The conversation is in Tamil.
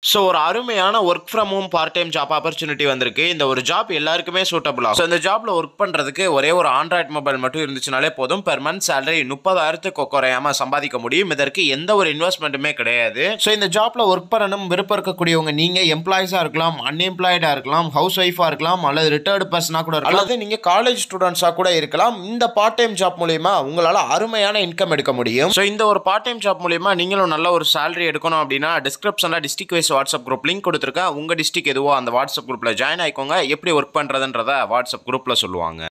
ஸோ ஒரு அருமையான work from home part time job opportunity வந்திருக்கு இந்த ஒரு ஜாப் எல்லாருக்குமே சூட்டபுளாக ஸோ இந்த ஜாப்ல ஒர்க் பண்ணுறதுக்கு ஒரே ஒரு ஆண்ட்ராய்ட் மொபைல் மட்டும் இருந்துச்சுனாலே போதும் பெர் மந்த் சேலரி முப்பதாயிரத்துக்கு குறையாம சம்பாதிக்க முடியும் இதற்கு எந்த ஒரு இன்வெஸ்ட்மெண்ட்டுமே கிடையாது ஸோ இந்த ஜாப்ல ஒர்க் பண்ணணும் விருப்பம் இருக்கக்கூடியவங்க நீங்க எம்ப்ளாயிஸாக இருக்கலாம் அன்எம்ப்ளாய்டாக இருக்கலாம் ஹவுஸ் ஒய்ஃபாக இருக்கலாம் அல்லது ரிட்டையர்டு பர்சனாக கூட இருக்கலாம் அல்லது நீங்க காலேஜ் ஸ்டூடெண்ட்ஸாக கூட இருக்கலாம் இந்த பார்ட் டைம் ஜாப் மூலியமா உங்களால் அருமையான இன்கம் எடுக்க முடியும் ஸோ இந்த ஒரு பார்ட் டைம் ஜாப் மூலியமா நீங்களும் நல்ல ஒரு சேலரி எடுக்கணும் அப்படின்னா டிஸ்கிரிப்ஷனில் district wise WhatsApp group link கொடுத்துருக்கேன் உங்கள் டிஸ்ட்ரிக் எதுவோ அந்த வாட்ஸ்அப் குரூப்பில் ஜாயின் ஆயிக்கோங்க எப்படி ஒர்க் பண்ணுறதுன்றத வாட்ஸ்அப் குரூப்பில் சொல்லுவாங்க